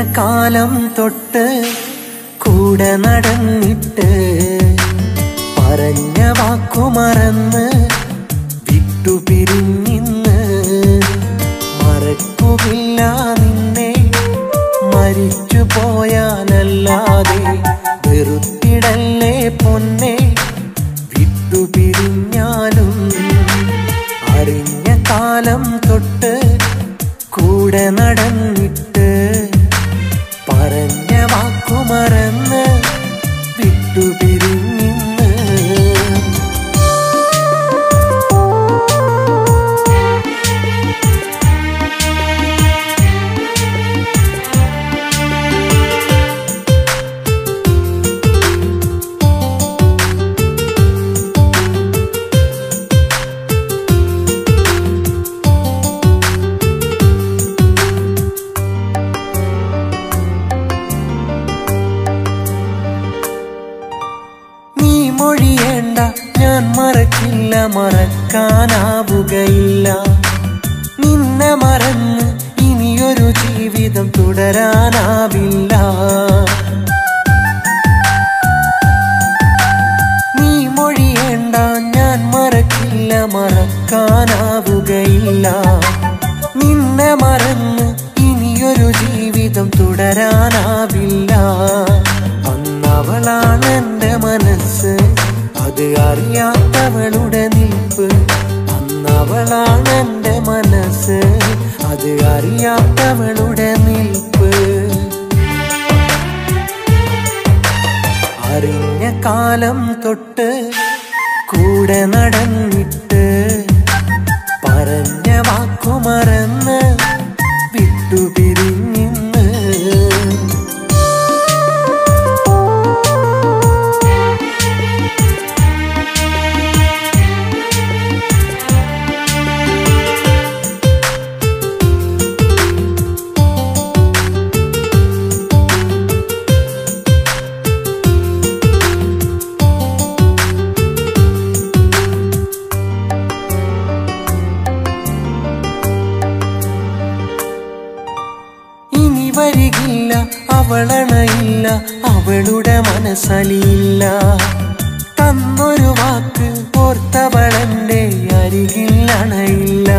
കാലം തൊട്ട് കൂടെ നടന്നിട്ട് പറഞ്ഞ വാക്കു മറന്ന് വിട്ടുപിരിഞ്ഞിന്ന് മറക്കുകില്ല നിന്നെ മരിച്ചു പോയാലല്ലാതെ വെറുത്തിടല്ലേ പൊന്നെ വിട്ടുപിരിഞ്ഞാലും അറിഞ്ഞ കാലം തൊട്ട് കൂടെ നടന്നിട്ട് പറഞ്ഞ വാക്കു മറന്ന് വിട്ടുപിരിഞ്ഞിന്ന് നീ മൊഴിയേണ്ട ഞാൻ മറക്കില്ല മറക്കാനാവുകയില്ല നിന്നെ മറന്ന് ഇനിയൊരു ജീവിതം തുടരാനാവില്ല നീ മൊഴിയേണ്ട ഞാൻ മറക്കില്ല മറക്കാനാവുകയില്ല നിന്നെ മറന്ന് ഇനിയൊരു ജീവിതം തുടരാനാവില്ല അന്നവളാണ് എന്റെ മനസ്സ് അത് അറിയാത്തവളുടെ നിൽപ്പ് അന്നവളാണ് എന്റെ മനസ്സ് അത് അറിയാത്തവളുടെ നിൽപ്പ് അറിഞ്ഞ കാലം തൊട്ട് കൂടെ നടന്നിട്ട് പറഞ്ഞ വാക്കു മറന്ന് വിട്ടുപിരിഞ്ഞിന്ന് ഇനി വരികില്ല അവളണയില്ല അവളുടെ മനസ്സലിയില്ല തന്നൊരു വാക്ക് ഓർത്തവളെന്റെ അരികിൽ അണയില്ല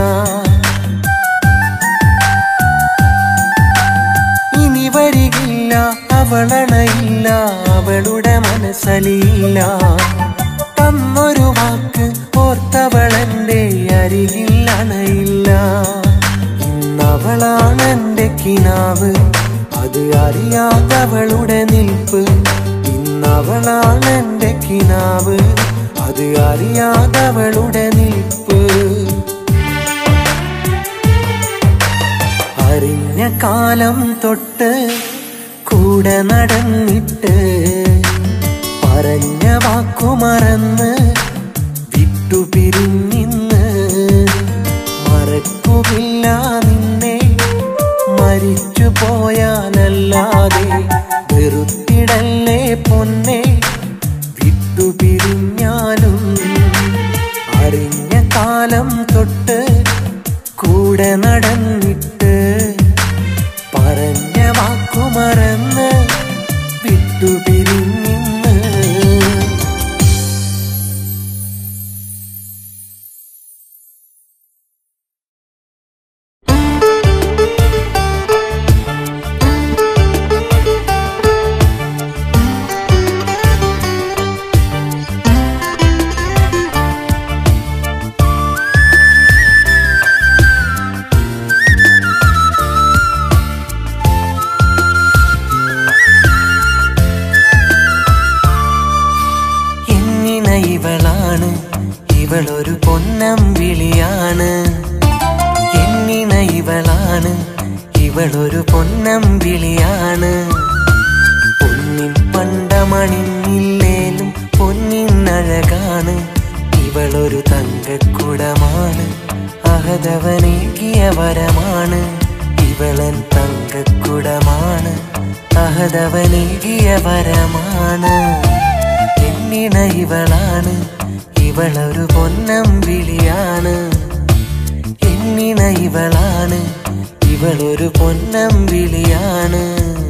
ഇനി വരികില്ല അവളണയില്ല അവളുടെ മനസ്സലിയില്ല തന്നൊരു വാക്ക് ഓർത്തവളെന്റെ അരികിൽ അണയില്ല ഇന്നവളാണ് എന്റെ കിനാവ് അത് അറിയാത്തവളുടെ നിൽപ്പ് ഇന്നവളാണ് എന്റെ കിനാവ് അത് അറിയാത്തവളുടെ നിൽപ്പ് അറിഞ്ഞ കാലം തൊട്ട് കൂടെ നടന്നിട്ട് പറഞ്ഞ വാക്കു മറന്ന് വിട്ടുപിരിഞ്ഞിന്ന് മറക്കുകില്ല നിന്നെ മരിച്ചു പോയാലല്ലാതെ വെറുത്തിടല്ലേ പൊന്നെ വിട്ടുപിരിഞ്ഞാലും അറിഞ്ഞ കാലം തൊട്ട് കൂടെ നടന്നിട്ട് പറഞ്ഞ വാക്കു മറന്ന് വിട്ടുപിരിഞ്ഞിന്ന് എന്നിന ഇവളാണ് ഇവളൊരു പൊന്നമ്പിളിയാണ് എന്നിന ഇവളാണ് ഇവളൊരു പൊന്നമ്പിളിയാണ് പൊന്നിൻ പണ്ടമണിഞ്ഞില്ലേലും പൊന്നിനഴകാണ് ഇവളൊരു തങ്കക്കുടമാണ് അഹതവനേകിയ വരമാണ് ഇവളൻ തങ്കക്കുടമാണ് അഹതവനേകിയ വരമാണ് എന്നിണ ഇവളാണ് ഇവളൊരു പൊന്നമ്പിളിയാണ് എന്നിണ ഇവളാണ് ഇവളൊരു പൊന്നമ്പിളിയാണ്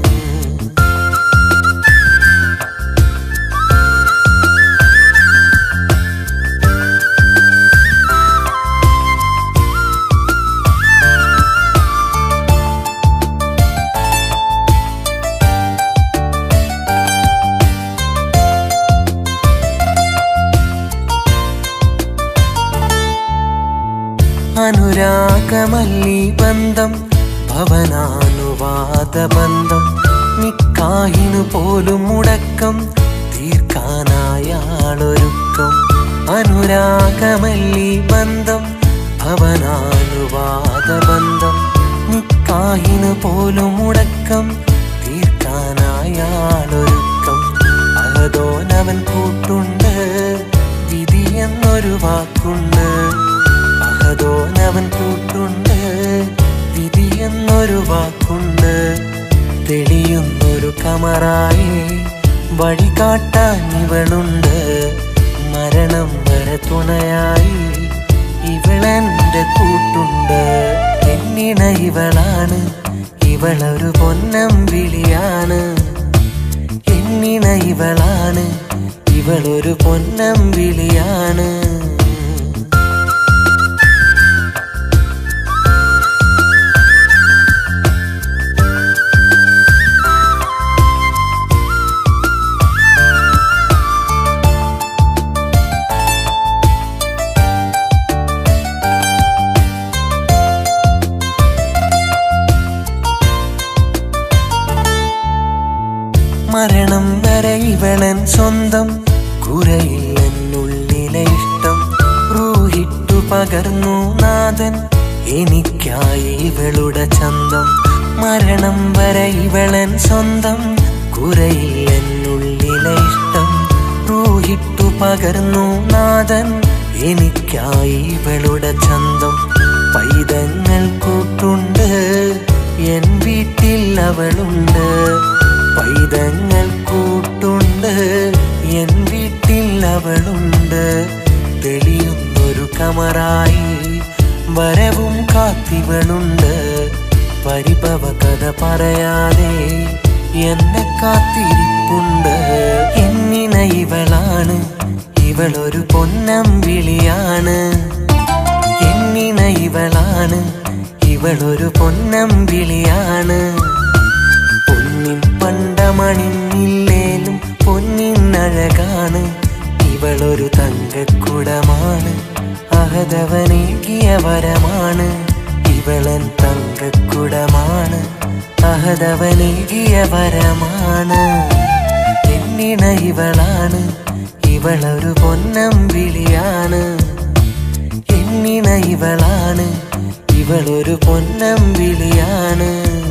അനുരാഗമല്ലി ബന്ധം ഭവനാനുവാദ ബന്ധം നിക്കാഹിനു പോലും മുടക്കം തീർക്കാനായാളൊരുക്കം അനുരാഗമല്ലി ബന്ധം ഭവനാനുവാദ ബന്ധം നിക്കാഹിനു പോലും മുടക്കം തീർക്കാനായാളൊരുക്കം അഹദോനവൻ കൂട്ടുണ്ട് വിധി എന്നൊരു വാക്കുണ്ട് അഹദോനവൻ കൂട്ടുണ്ട് വിധി എന്നൊരു വാക്കുണ്ട് തെളിയുന്നൊരു കമറായി വഴി കാട്ടാൻ ഇവളുണ്ട് മരണം വരെ തുണയായി ഇവളെന്റെ കൂട്ടുണ്ട് എന്നിണ ഇവളാണ് ഇവളൊരു പൊന്നമ്പിളിയാണ് എന്നിണ ഇവളാണ് ഇവളൊരു പൊന്നമ്പിളിയാണ് മരണം വരെ ഇവളൻ സ്വന്തം കുറയില്ലെന്നുള്ളിലെ ഇഷ്ടം റൂഹിട്ടു പകർന്നു നാഥൻ എനിക്കായി ഇവളുടെ ചന്തം മരണം വരെ ഇവളൻ സ്വന്തം കുറയില്ലെന്നുള്ളിലെ ഇഷ്ടം റൂഹിട്ടു പകർന്നു നാഥൻ എനിക്കായി ഇവളുടെ ചന്തം പൈതങ്ങൾ കൂട്ടുണ്ട് എൻ വീട്ടിൽ അവളുണ്ട് പൈതങ്ങൾ കൂട്ടുണ്ട് എൻ വീട്ടിൽ അവളുണ്ട് തെളിയുന്നൊരു കമറായി വരവും കാത്തിവളുണ്ട് പരിഭവ കഥ പറയാതെ എന്നെ കാത്തിരിപ്പുണ്ട് എന്നിന ഇവളാണ് ഇവളൊരു പൊന്നമ്പിളിയാണ് എന്നിന ഇവളാണ് ഇവളൊരു പൊന്നമ്പിളിയാണ് പൊന്നിൻ പണ്ടമണിഞ്ഞില്ലേലും പൊന്നിനഴകാണ് ഇവളൊരു തങ്കക്കുടമാണ് അഹദവനേകിയ വരമാണ് ഇവളൻ തങ്കക്കുടമാണ് അഹദവനേകിയ വരമാണ് എന്നിണ ഇവളാണ് ഇവളൊരു പൊന്നമ്പിളിയാണ് എന്നിണ ഇവളാണ് ഇവളൊരു പൊന്നമ്പിളിയാണ്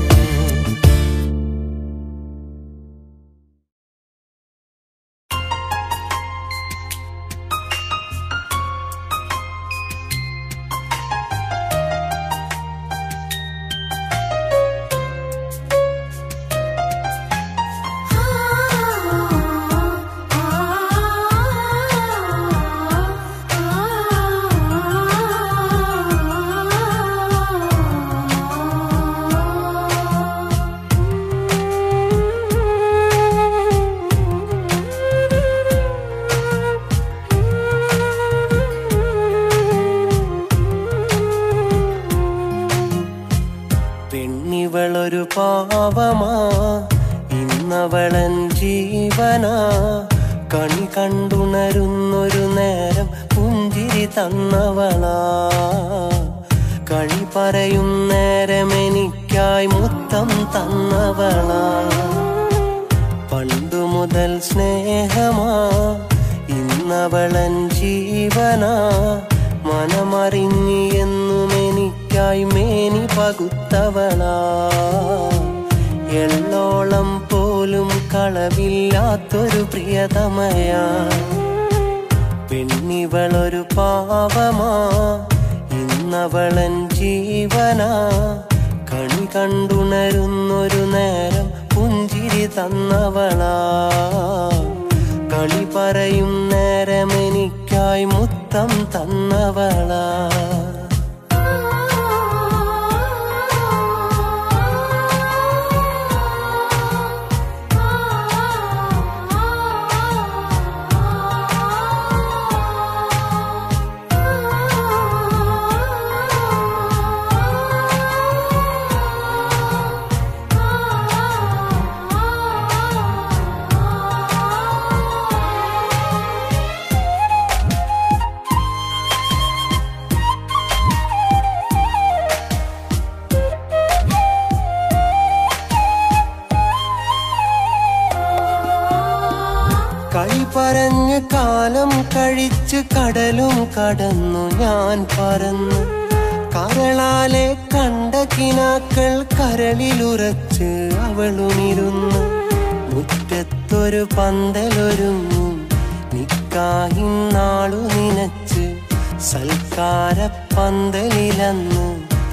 പെണ്ണിവളൊരു പാവമാ ഇന്നവളൻ ജീവനാ കണി കണ്ടുണരുന്നൊരു നേരം പുഞ്ചിരി തന്നവളാ കളി പറയും നേരം എനിക്കായി മുത്തം തന്നവളാ പണ്ടു മുതൽ സ്നേഹമാ ഇന്നവളൻ ജീവനാ മനമറിഞ്ഞി എന്നും എനിക്കായി മേനി പകുത്തവളാ എള്ളോളം പോലും കളവില്ലാത്തൊരു പ്രിയതമയാ പെണ്ണിവളൊരു പാവമാ ഇന്നവളൻ ജീവനാ കണി കണ്ടുണരുന്നൊരു നേരം പുഞ്ചിരി തന്നവളാ കളി പറയും നേരം എനിക്കായി മുത്തം തന്നവളാ ആ പറഞ്ഞ് കാലം കഴിച്ച് കടലും കടന്നു ഞാൻ പറന്നു കരളാലെ കണ്ട കിനാക്കൾ കരളിലുറച്ച് അവളുമിരുന്നു മുറ്റത്തൊരു പന്തലൊരുങ്ങും നിക്കാഹിൻ നാളു നിനച്ച് സൽക്കാര പന്തലിലന്ന്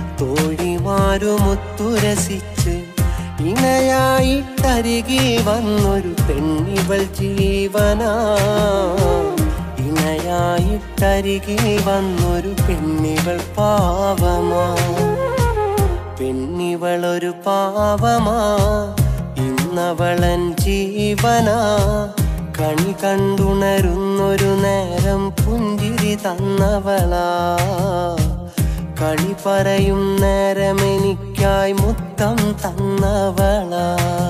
തോഴിമാരുമൊത്തുരസിച്ച് ഇണയായിട്ടരികിൽ വന്നൊരു പെണ്ണിവൾ ജീവനാ ഇണയായിട്ടരികിൽ വന്നൊരു പെണ്ണിവൾ പാവമാ പെണ്ണിവളൊരു പാവമാ ഇന്നവളൻ ജീവനാ കണി കണ്ടുണരുന്നൊരു നേരം പുഞ്ചിരി തന്നവളാ കളി പറയും നേരം എനിക്കായി മുത്തം തന്നവളാ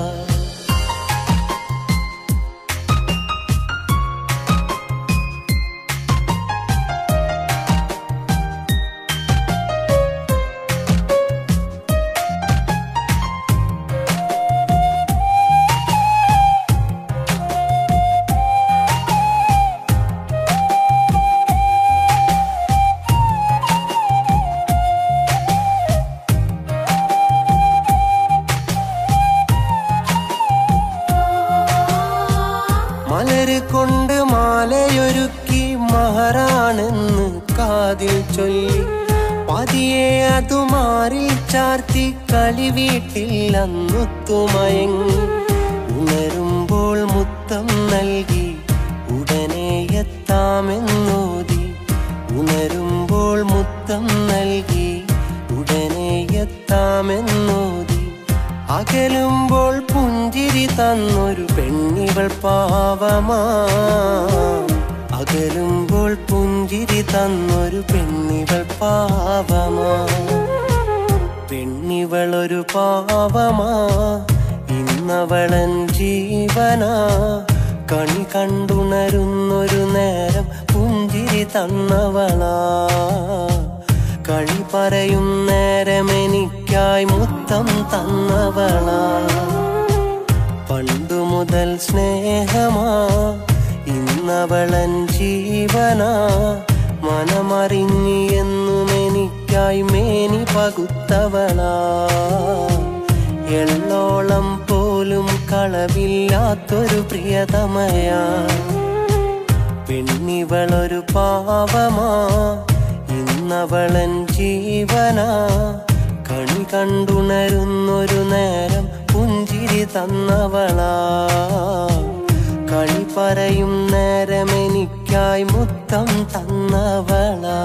മലര് കൊണ്ട് മാലയൊരുക്കി മഹറാണെന്ന് കാതിൽ ചൊല്ലി പതിയെ അതു മാറിൽ ചാർത്തി കളി വീട്ടിൽ അന്നുത്തുമയങ്ങി ഉണരുമ്പോൾ മുത്തം നൽകി ഉടനെ എത്താമെന്നോതി ഉണരുമ്പോൾ മുത്തം നൽകി ഉടനെ എത്താമെന്നോതി അകലുമ്പോൾ പുഞ്ചിരി തന്നൊരു പെണ്ണിവൾ പാവമാ അകലുമ്പോൾ പുഞ്ചിരി തന്നൊരു പെണ്ണിവൾ പാവമാ പെണ്ണിവളൊരു പാവമാ ഇന്നവളൻ ജീവനാ കണി കണ്ടുണരുന്നൊരു നേരം പുഞ്ചിരി തന്നവളാ കളി പറയും നേരം എനിക്കായി മുത്തം തന്നവളാ പണ്ടു മുതൽ സ്നേഹമാ ഇന്നവളൻ ജീവനാ മനമറിഞ്ഞി എന്നും എനിക്കായി മേനി പകുത്തവളാ എള്ളോളം പോലും കളവില്ലാത്തൊരു പ്രിയതമയാ പെണ്ണിവളൊരു പാവമാ ഇന്നവളൻ ജീവനാ കണി കണ്ടുണരുന്നൊരു നേരം പുഞ്ചിരി തന്നവളാ കളി പറയും നേരം എനിക്കായി മുത്തം തന്നവളാ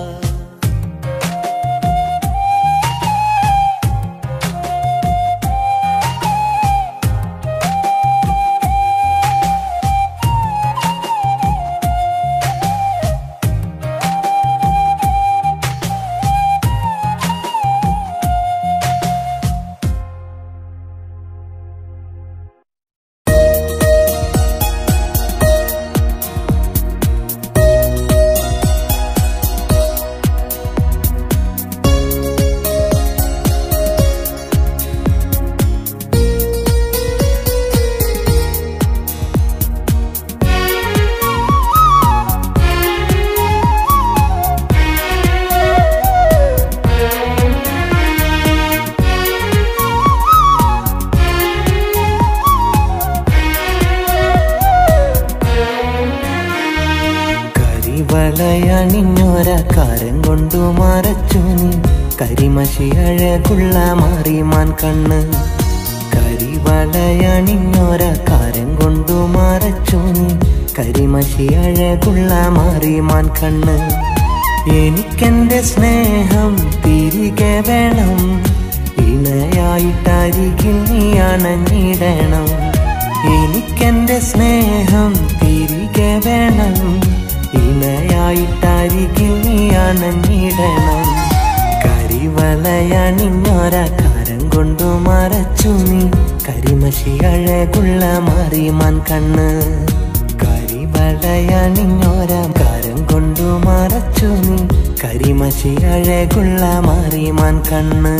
കരിവളയണിഞ്ഞൊര കരം കൊണ്ടു മറച്ചു നീ കരിമഷി അഴകുള്ള മാറിമാൻ കണ്ണ് കരിവളയണിഞ്ഞൊര കരം കൊണ്ടു മറച്ചു നീ കരിമഷി അഴകുള്ള മാറിമാൻ കണ്ണ് എനിക്കെന്റെ സ്നേഹം തിരികെ വേണം ഇണയായിട്ടരികിൽ നീ അണഞ്ഞിടണം എനിക്കെന്റെ സ്നേഹം തിരികെ വേണം ഇണയായിട്ടരികിൽ നീ അണഞ്ഞിടണം കരിവളയണിഞ്ഞൊര കരം കൊണ്ടു മറച്ചു നീ കരിമഷി അഴകുള്ള മാറിമാൻ കണ്ണ് കരിവളയണിഞ്ഞൊര കരം കൊണ്ടു മറച്ചു നീ കരിമഷി അഴകുള്ള മാറിമാൻ കണ്ണ്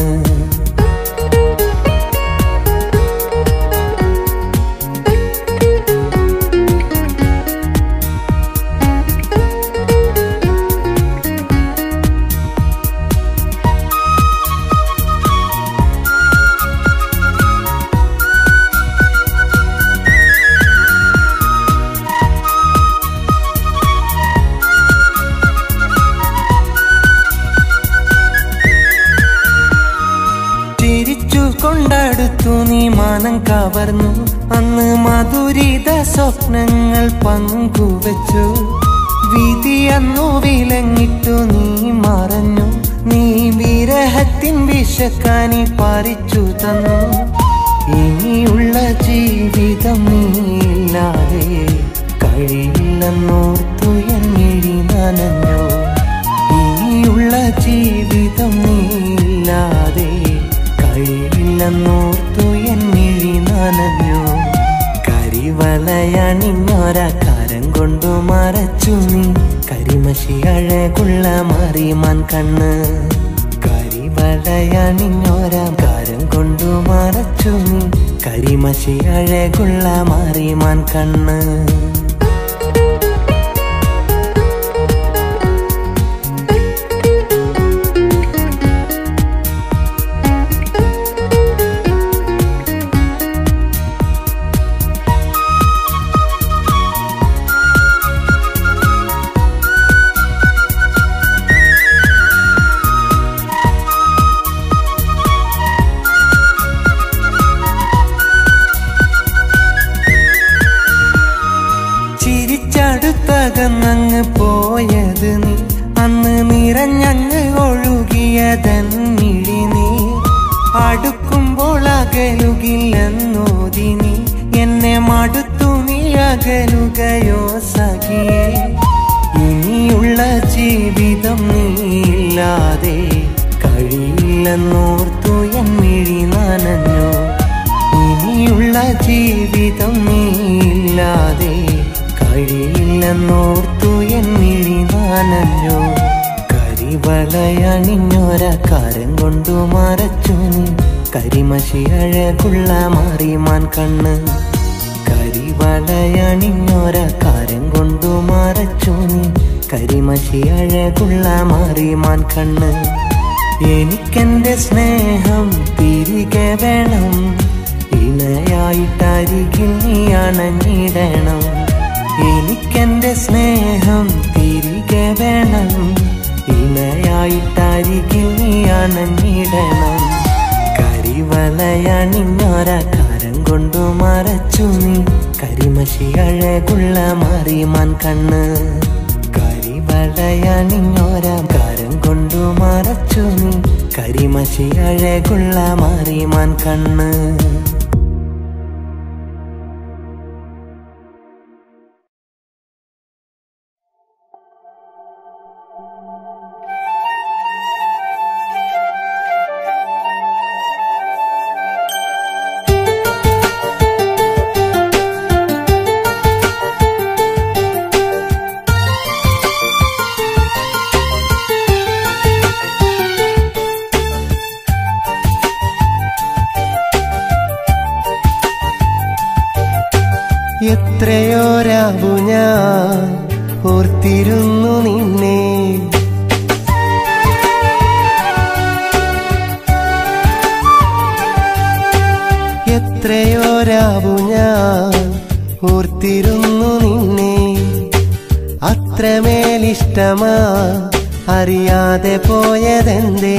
Thank വിളിച്ചു കൊണ്ടടുത്തു നീ മാനം കവർന്നു അന്ന് മധുരിത സ്വപ്നങ്ങൾ പങ്കുവച്ചു വിധി അന്നു വിലങ്ങിട്ടു നീ മറഞ്ഞു നീ വിരഹത്തിൻ വിഷക്കാനി പറിച്ചു തന്നു ഇനിയുള്ള ജീവിതം നീയില്ലാതെ കഴിയില്ലെന്നോർത്തു എന്നിഴി നനഞ്ഞു ഇനിയുള്ള ജീവിതം നീയില്ലാതെ കഴിയില്ലെന്നോർത്തു എന്നിഴി നനഞ്ഞു കരിവളയണിഞ്ഞൊര കരം കൊണ്ടു മറച്ചു നീ കരിമഷി അഴകുള്ള മറിമാൻ കണ്ണ് കരിവളയണിഞ്ഞൊര കരം കൊണ്ടു മറച്ചു നീ കരിമഷി അഴകുള്ള മറിമാൻ കണ്ണ് ചിരിച്ചടുത്തകന്നങ്ങ് പോയത് നീ അന്ന് നിറഞ്ഞങ്ങ് ഒഴുകിയതന്നിഴി നീ അടുക്കുമ്പോൾ അകലുകില്ലെന്നോതി നീ എന്നെ മടുത്തു നീ അകലുകയോ സഖിയേ ഇനിയുള്ള ജീവിതം നീയില്ലാതെ കഴിയില്ലെന്നോർത്തു എന്നിഴി നനഞ്ഞു ഇനിയുള്ള ജീവിതം നീയില്ലാതെ കഴിയില്ലെന്നോർത്തു എന്നിഴി നനഞ്ഞു കരിവളയണിഞ്ഞൊര കരം കൊണ്ടു മറച്ചു നീ കരിമഷി അഴകുള്ള മാറിമാൻ കണ്ണ് കരിവളയണിഞ്ഞൊര കരം കൊണ്ടു മറച്ചു നീ കരിമഷി അഴകുള്ള മാറിമാൻ കണ്ണ് എനിക്കെന്റെ സ്നേഹം തിരികെ വേണം ഇണയായിട്ടരികിൽ നീ അണഞ്ഞിടണം എനിക്കെന്റെ സ്നേഹം തിരികെ വേണം ഇണയായിട്ടരികിൽ നീ അണഞ്ഞിടണം കരിവളയണിഞ്ഞൊര കരം കൊണ്ടു മറച്ചു നീ കരിമഷി അഴകുള്ള മറിമാൻ കണ്ണ് കരിവളയണിഞ്ഞൊര കരം കൊണ്ടു മറച്ചു നീ കരിമഷി അഴകുള്ള മറിമാൻ കണ്ണ് എത്രയോ രാവു ഞാൻ ഓർത്തിരുന്നു നിന്നെ എത്രയോ രാവു ഞാൻ ഓർത്തിരുന്നു നിന്നെ അത്രമേലിഷ്ടമാ അറിയാതെ പോയതെന്തേ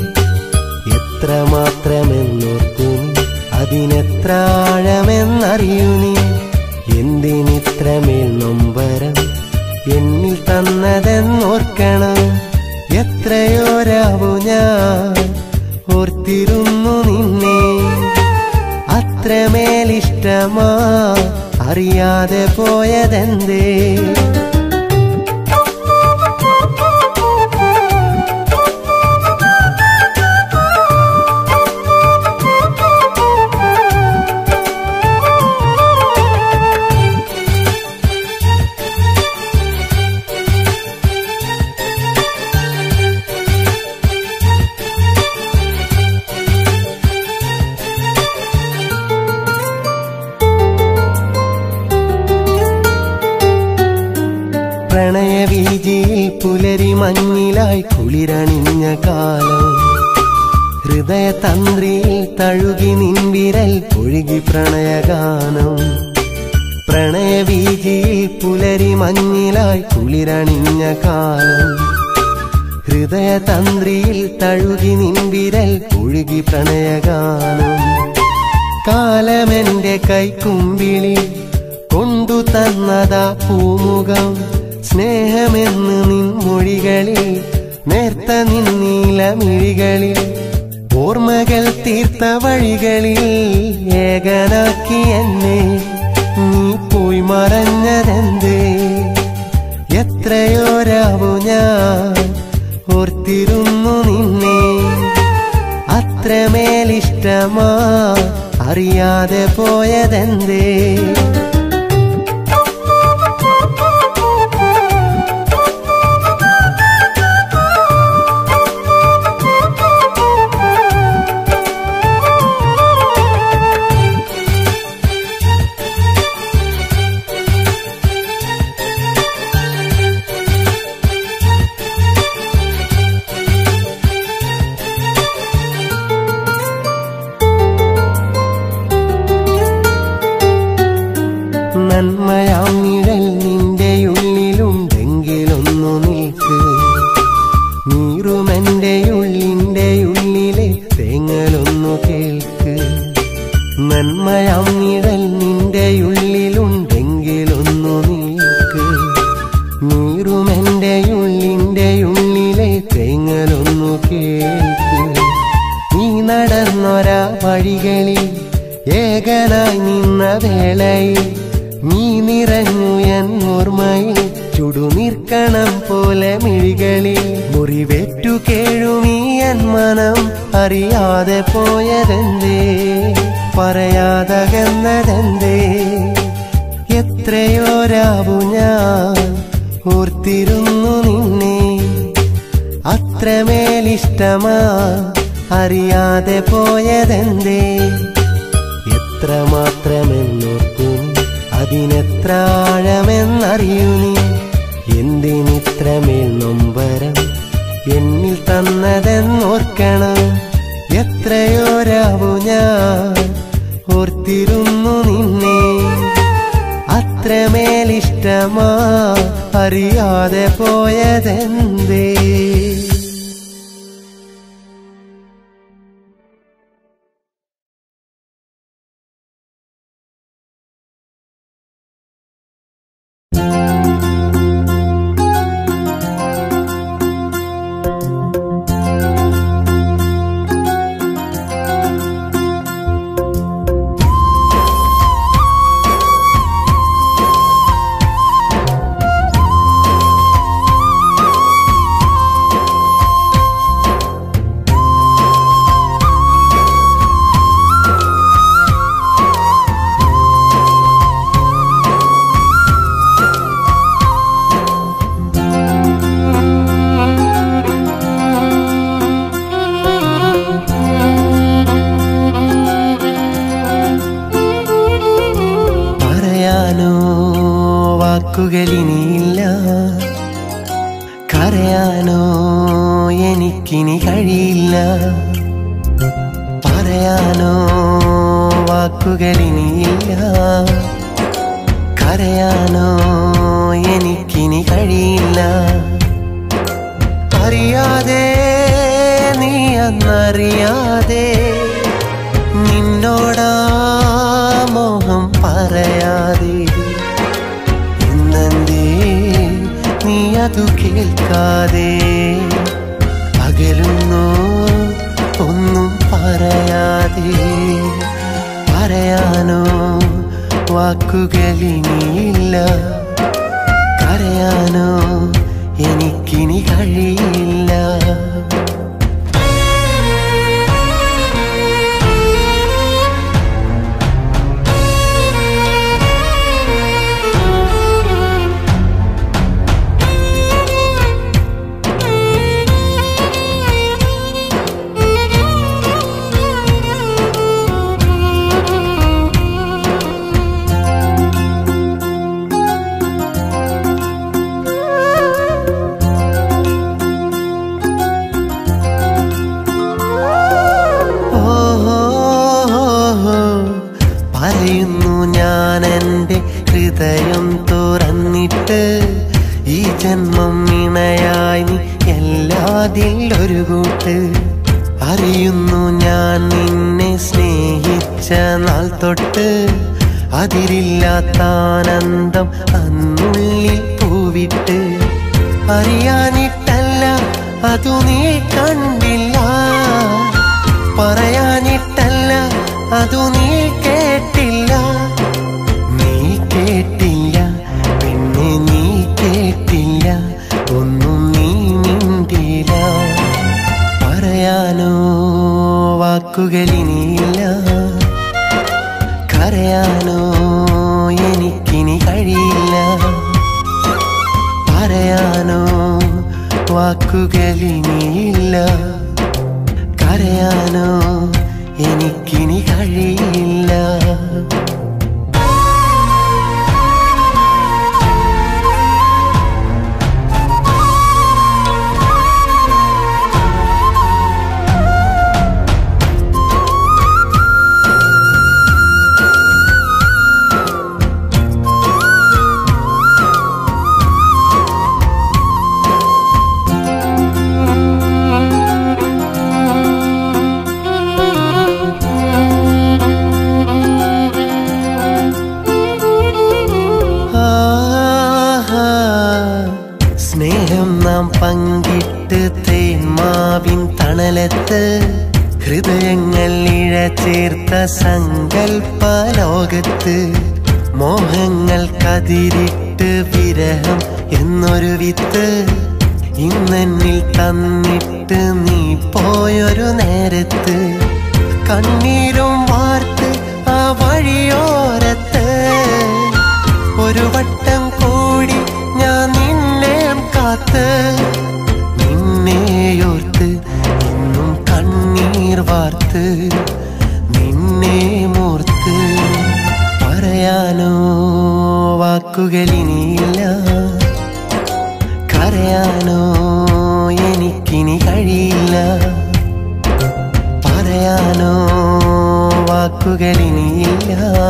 എത്രമാത്രമെന്നോർത്തു നീ അതിനെത്ര ആഴമെന്നറിയൂ നീ എന്തിനിത്രമേൽ നൊമ്പരം എന്നിൽ തന്നതെന്നോർക്കണം എത്രയോ രാവു ഞാൻ ഓർത്തിരുന്നു നിന്നെ അത്രമേലിഷ്ടമാ അറിയാതെ പോയതെന്തേ പ്രണയവീജിയിൽ പുലരി മഞ്ഞിലായി കുളിരണിഞ്ഞ കാലം ഹൃദയതന്ത്രിയിൽ തഴുകി നിൻവിരൽ ഒഴുകി പ്രണയഗാനം പ്രണയവീജിയിൽ പുലരി മഞ്ഞിലായി കുളിരണിഞ്ഞ കാലം ഹൃദയതന്ത്രിയിൽ തഴുകി നിൻവിരൽ ഒഴുകി പ്രണയഗാനം കാലമെന്റെ കൈക്കുമ്പിളി കൊണ്ടു തന്നതാ പൂമുഖം സ്നേഹമെന്ന് നിൻ മൊഴികളിൽ നേർത്ത നിന്നീലമിഴികളിൽ ഓർമ്മകൾ തീർത്ത വഴികളിൽ ഏകനാക്കി എന്നെ നീ പോയി മറഞ്ഞതെന്തേ എത്രയോ രാവു ഞാൻ ഓർത്തിരുന്നു നിന്നെ അത്രമേലിഷ്ടമാ അറിയാതെ പോയതെന്തേ നന്മയാം നിഴൽ നിന്റെ ഉള്ളിലുണ്ടെങ്കിലൊന്നു നിൽക്ക് നീറുമെന്റെ ഉള്ളിന്റെ ഉള്ളിലെ തേങ്ങലൊന്നു കേൾക്ക് നന്മയാം നിഴൽ നിന്റെ ഉള്ളിലുണ്ടെങ്കിലൊന്നു നിൽക്ക് നീറുമെന്റെ ഉള്ളിന്റെ ഉള്ളിലെ തേങ്ങലൊന്നു കേൾക്ക് നീ നടന്നൊരാ വഴികളിൽ ഏകനായി നിന്ന വേളയിൽ നീ നിറഞ്ഞു എന്നോർമ്മയിൽ ചുടുനിർക്കണം പോലെ മിഴികളിൽ മുറിവേറ്റു കേഴുമീ എൻ മനം അറിയാതെ പോയതെന്തേ പറയാതകന്നതെന്തേ എത്രയോ രാവു ഞാൻ ഓർത്തിരുന്നു നിന്നെ അത്രമേലിഷ്ടമാ അറിയാതെ പോയതെന്തേ എത്രമാത്രമെന്നോർക്കും അതിനെത്ര ആഴമെന്നറിയൂ നീ എന്തിനിത്രമേൽ നൊമ്പരം എന്നിൽ തന്നതെന്നോർക്കണം എത്രയോ രാവു ഞാൻ ഓർത്തിരുന്നു നിന്നെ അത്രമേലിഷ്ടമാ അറിയാതെ പോയതെന്തേ പറയാനോ വാക്കുകളിനിയില്ല കരയാനോ എനിക്കിനി കഴിയില്ല പറയാനോ വാക്കുകളിനിയില്ല കരയാനോ എനിക്കിനി കഴിയില്ല അറിയാതെ നീ അന്നറിയാതെ നിന്നോടാ മോഹം പറയാതെ ഇന്നെന്തേ നീ അതു കേൾക്കാതെ അകലുന്നു ഒന്നും പറയാതെ പറയാനോ വാക്കുകളിനിയില്ല കരയാനോ എനിക്കിനി കഴിയില്ല ഓഹോ പറയുന്നു ഞാൻ എൻ്റെ ഹൃദയം തുറന്നിട്ട് ഈ ജന്മം ഇണയായി നീ എല്ലാ അതിൽ ഒരു കൂട്ട് അറിയുന്നു ഞാൻ നിന്നെ സ്നേഹിച്ച നാൾ തൊട്ട് അതിരില്ലാത്ത ആനന്ദം അന്നുള്ളിൽ പൂവിട്ട് അറിയാനിട്ടല്ല അതു നീ കണ്ടില്ല പറയാനിട്ടല്ല അതു നീ കേട്ടില്ല നീ കേട്ടില്ല പിന്നെ നീ കേട്ടില്ല ഒന്നും നീ മിണ്ടില്ല പറയാനോ വാക്കുകളിനിയില്ല കരയാനോ എനിക്കിനി കഴിയില്ല പറയാനോ വാക്കുകളിനിയില്ല കരയാനോ എനിക്കിനി കഴിയില്ല ആഹാ, സ്നേഹം നാം പങ്കിട്ട് തേന്മാവിൻ തണലത്ത് ഹൃദയങ്ങൾ ഇഴ ചേർത്ത സങ്കൽപ്പ ലോകത്ത് മോഹങ്ങൾ കതിരിട്ട് വിരഹം എന്നൊരു വിത്ത് ഇന്നെന്നിൽ തന്നിട്ട് നീ പോയൊരു നേരത്ത് കണ്ണീരും വാർത്ത് ആ വഴിയോരത്ത് ഒരു വട്ടം കൂടി ഞാൻ നിന്നെ കാത്ത് നിന്നെയോർത്ത് ഇന്നും കണ്ണീർ വാർത്ത് നിന്നെ മൂർത്ത് പറയാനോ വാക്കുകളിനിയില്ല കരയാനോ എനിക്കിനി കഴിയില്ല പറയാനോ വാക്കുകളിനിയില്ല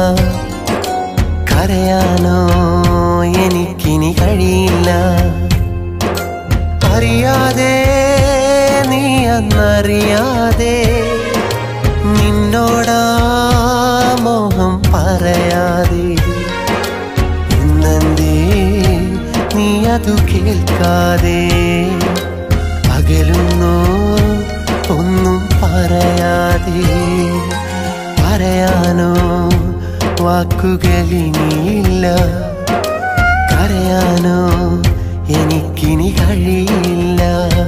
കരയാനോ എനിക്കിനി കഴിയില്ല അറിയാതെ നീ അന്നറിയാതെ നിന്നോടാ മോഹം പറയാതെ ഇന്നെന്തേ നീ അതു കേൾക്കാതെ അകലുന്നു ഒന്നും പറയാതെ പറയാനോ വാക്കുകളിനിയില്ല കരയാനോ എനിക്കിനി കഴിയില്ല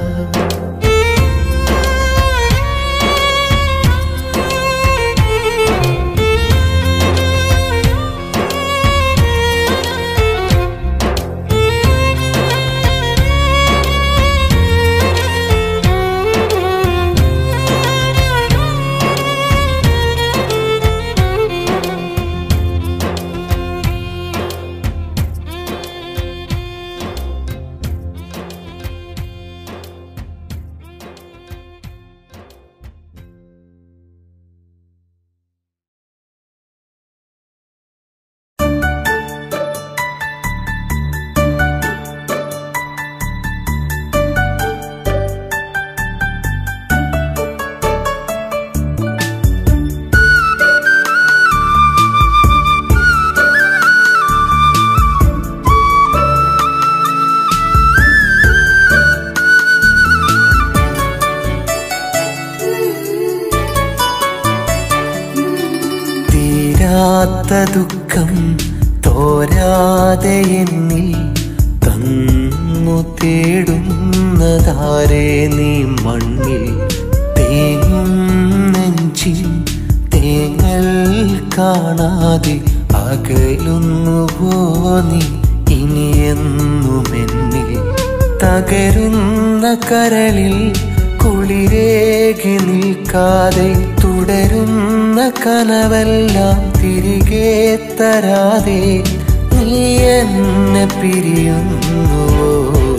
തീരാത്ത ദുഃഖം തോരാതെ എന്നിൽ തന്നു തേടുന്നതാരേ നീ മണ്ണിൽ തേങ്ങും നെഞ്ചിൽ തേങ്ങൽ കാണാതെ അകലുന്നുവോ നീ ഇനിയെന്നുമെന്നിൽ തകരുന്ന കരളിൽ കുളിരേകി നിൽക്കാതെ തുടരുന്ന കനവെല്ലാം തിരികെ തരാതെ നീ എന്നെ പിരിയുന്നുവോ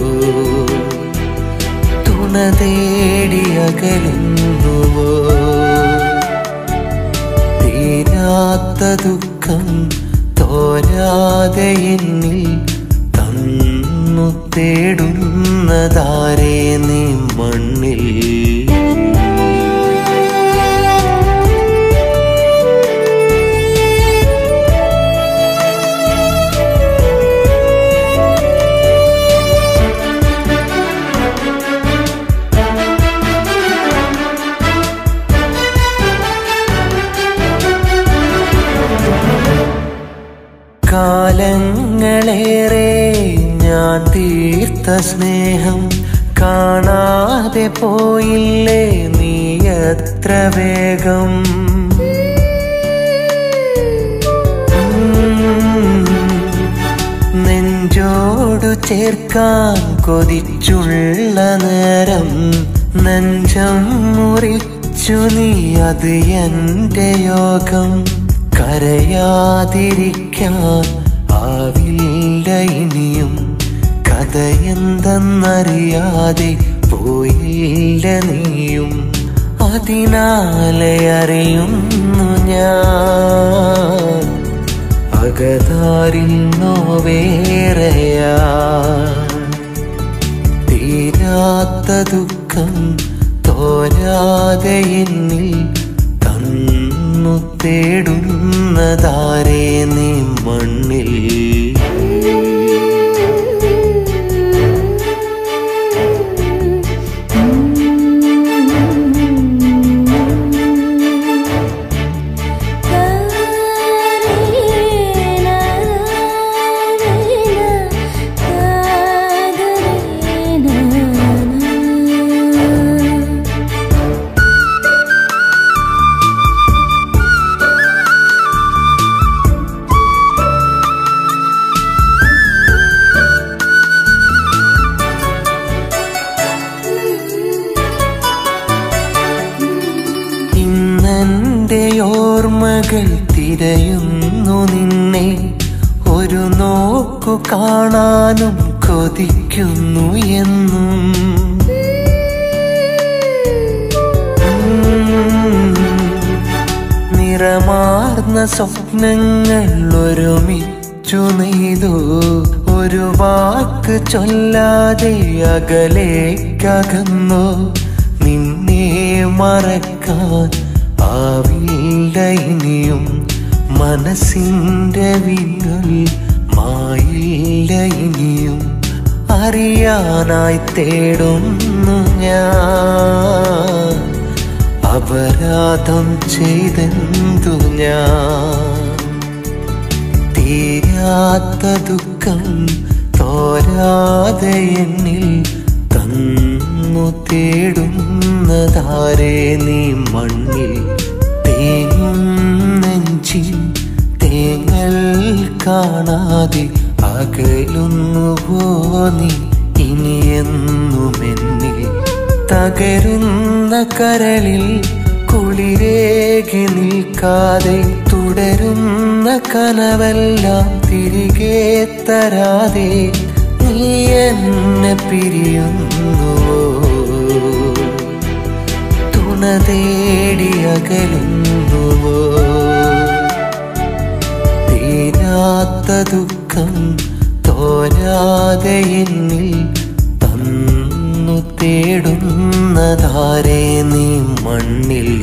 തുണ തേടി അകലുന്നുവോ തീരാത്ത ദുഃഖം തോരാതെ എന്നിൽ തന്നു തന്നു തേടുന്നതാരേ നീ മണ്ണിൽ കാലങ്ങളേറെ ഞാൻ തീർത്ത സ്നേഹം കാണാതെ പോയില്ലേ നീ എത്ര വേഗം നെഞ്ചോടു ചേർക്കാൻ കൊതിച്ചുള്ള നേരം നെഞ്ചം മുറിച്ചു നീ അത് എന്റെ യോഗം കരയാതിരിക്കാൻ ആവില്ല ഇനിയും കഥയെന്തെന്നറിയാതെ പോയില്ല നീയും അതിനാലെ അറിയുന്നു ഞാൻ അകതാരിൽ നോവേറെയാ തീരാത്ത ദുഃഖം തോരാതെ എന്നിൽ തന്നു തേടുന്നതാരേ നീ മണ്ണിൽ ഇന്നെന്റെ ഓർമ്മകൾ തിരയുന്നു നിന്നെ ഒരു നോക്കു കാണാനും കൊതിക്കുന്നു എന്നും നിറമാർന്ന സ്വപ്നങ്ങൾ ഒരുമിച്ചു നെയ്തു ഒരു വാക്ക് ചൊല്ലാതെ അകലേക്കകന്നു നിന്നെ മറക്കാൻ ആവില്ല ഇനിയും മനസ്സിന്റെ വിങ്ങൽ മായില്ല ഇനിയും അറിയാനായി തേടുന്നു ഞാൻ അപരാധം ചെയ്തെന്തു ഞാൻ തീരാത്ത ദുഃഖം തോരാതെ എന്നിൽ തന്നു തേടുന്നതാരേ നീ മണ്ണിൽ തേങ്ങും നെഞ്ചിൽ തേങ്ങൽ കാണാതെ അകലുന്നുവോ നീ ഇനിയെന്നുമെന്നിൽ തകരുന്ന കരളിൽ കുളിരേകി നിൽക്കാതെ തുടരുന്ന കനവെല്ലാം തിരികെ തരാതെ നീ എന്നെ പിരിയുന്നുവോ തുണ തേടി അകലുന്നുവോ തീരാത്ത ദുഃഖം തോരാതെ എന്നിൽ തന്നു തേടുന്നതാരേ നീ മണ്ണിൽ